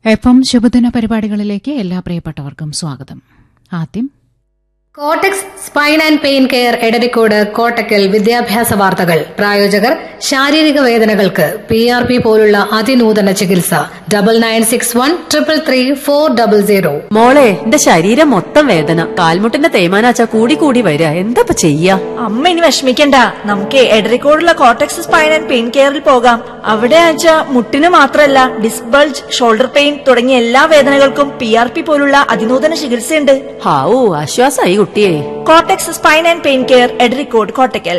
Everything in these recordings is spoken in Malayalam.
എഫ് എം ശുഭദിന പരിപാടികളിലേക്ക് എല്ലാ പ്രിയപ്പെട്ടവർക്കും സ്വാഗതം ആദ്യം Kottax spine and pain care Edarikode Kottakkal വിദ്യാഭ്യാസ വാർത്തകൾ പ്രായോജകർ ശാരീരിക വേദനകൾക്ക് പി ആർ പി പോലുള്ള അതിനൂതന ചികിത്സ double nine six one triple three four double zero മോളെ എന്റെ ശരീരം മൊത്തം വേദന കാൽമുട്ടിന്റെ തേയ്മാനാച്ച കൂടി കൂടി വരിക എന്താ ചെയ്യാ അമ്മ ഇനി വിഷമിക്കണ്ട നമുക്ക് എടരിക്കോടുള്ള കോട്ടക്സ് സ്പൈൻ ആൻഡ് പെയിൻ കെയറിൽ പോകാം അവിടെ ആച്ച മുട്ടിന് മാത്രമല്ല ഡിസ്ക് ബൾജ് ഷോൾഡർ പെയിൻ തുടങ്ങിയ എല്ലാ വേദനകൾക്കും പി ആർ പി പോലുള്ള അതിനൂതന ചികിത്സയുണ്ട് ഹാവൂ ആശ്വാസായി കുട്ടിയെ Kottax spine and pain care Edarikode Kottakkal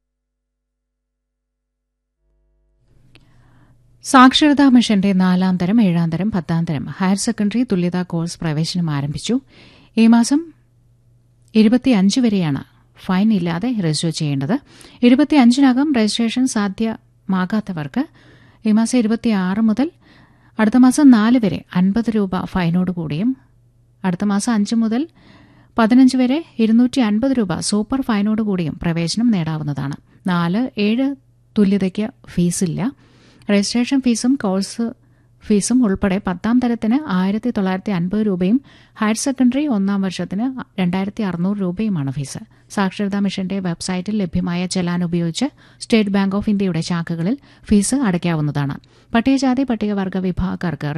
സാക്ഷരതാ മിഷന്റെ നാലാം തരം ഏഴാം തരം പത്താം തരം ഹയർ സെക്കൻഡറി തുല്യതാ കോഴ്സ് പ്രവേശനം ആരംഭിച്ചു ഈ മാസം ഇരുപത്തിയഞ്ച് വരെയാണ് ഫൈൻ ഇല്ലാതെ രജിസ്റ്റർ ചെയ്യേണ്ടത് ഇരുപത്തിയഞ്ചിനകം രജിസ്ട്രേഷൻ സാധ്യമാകാത്തവർക്ക് ഈ മാസം ഇരുപത്തിയാറ് മുതൽ അടുത്ത മാസം നാല് വരെ അൻപത് രൂപ ഫൈനോടുകൂടിയും അടുത്ത മാസം അഞ്ച് മുതൽ പതിനഞ്ച് വരെ ഇരുന്നൂറ്റി അൻപത് രൂപ സൂപ്പർ ഫൈനോടുകൂടിയും പ്രവേശനം നേടാവുന്നതാണ് നാല് ഏഴ് തുല്യതയ്ക്ക് ഫീസില്ല രജിസ്ട്രേഷൻ ഫീസും കോഴ്സ് ഫീസും ഉൾപ്പെടെ പത്താം തരത്തിന് ആയിരത്തി തൊള്ളായിരത്തി അൻപത് രൂപയും ഹയർ സെക്കൻഡറി ഒന്നാം വർഷത്തിന് രണ്ടായിരത്തി അറുന്നൂറ് രൂപയുമാണ് ഫീസ് സാക്ഷരതാ മിഷന്റെ വെബ്സൈറ്റിൽ ലഭ്യമായ ചെലാൻ ഉപയോഗിച്ച് സ്റ്റേറ്റ് ബാങ്ക് ഓഫ് ഇന്ത്യയുടെ ശാഖകളിൽ ഫീസ് അടയ്ക്കാവുന്നതാണ് പട്ടികജാതി പട്ടികവർഗ വിഭാഗക്കാർക്ക്